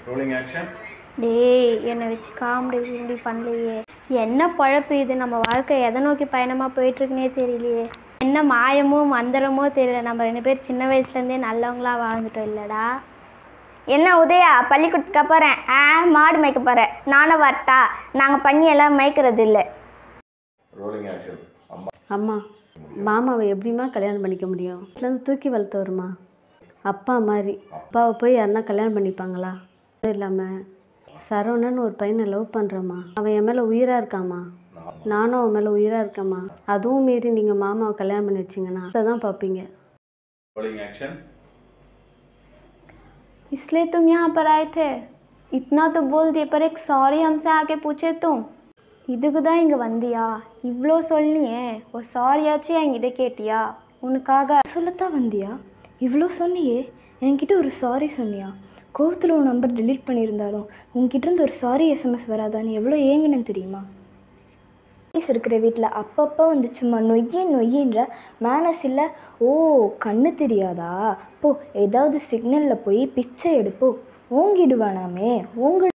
rolling action டேய் என்னை வச்சு காமெடி இப்படி பண்ணலையே என்ன பழப்பு இது நம்ம வாழ்க்கை எதை நோக்கி பயணமாக போயிட்டுருக்குனே தெரியலையே என்ன மாயமோ மந்திரமோ தெரியல நம்ம ரெண்டு பேர் சின்ன வயசுலேருந்தே நல்லவங்களா வாழ்ந்துட்டோம் இல்லைடா என்ன உதயா பள்ளிக்கூடத்துக்கு போகிறேன் ஆ மாடு மேய்க்க போகிறேன் நானும் வரட்டா நாங்கள் பண்ணி எல்லாம் மேய்க்கிறது இல்லை ரோலிங் ஆக்ஷன் அம்மா அம்மா மாமாவை எப்படிம்மா கல்யாணம் பண்ணிக்க முடியும் வீட்டிலேருந்து தூக்கி வளர்த்தவருமா அப்பா மாதிரி அப்பாவை போய் யாருன்னா கல்யாணம் பண்ணிப்பாங்களா அதுவும் இல்லாமல் சரவணன் ஒரு பையனை லவ் பண்ணுறம்மா அவன் என் மேலே உயிராக இருக்காம்மா நானும் அவன் மேலே உயிராக இருக்கேம்மா அதுவும் மீறி நீங்கள் மாமாவை கல்யாணம் பண்ணி வச்சிங்கன்னா அதை தான் பார்ப்பீங்க ரோலிங் ஆக்ஷன் इसलिए तुम यहाँ पर आए थे इतना तो बोल दिए पर एक सॉरी हमसे आके पूछे तुम இதுக்கு தான் இங்கே வந்தியா இவ்வளோ சொல்லியே ஒரு சாரியாச்சும் என்கிட்ட கேட்டியா உனக்காக சொல்லத்தான் வந்தியா இவ்வளோ சொன்னியே என்கிட்ட ஒரு சாரி சொன்னியா கோவத்தில் உன் நம்பர் delete பண்ணியிருந்தாலும் உன்கிட்ட இருந்து ஒரு சாரி எஸ்எம்எஸ் வராதா நீ எவ்வளோ ஏங்கினு தெரியுமா மேனஸ் இருக்கிற வீட்டில் அப்பப்போ வந்து சும்மா நொய்யி நொய்யின்ற மேனஸ் இல்லை ஓ கண்ணு தெரியாதா போ ஏதாவது சிக்னலில் போய் பிச்சை எடுப்போ ஓங்கிடுவானாமே ஓங்க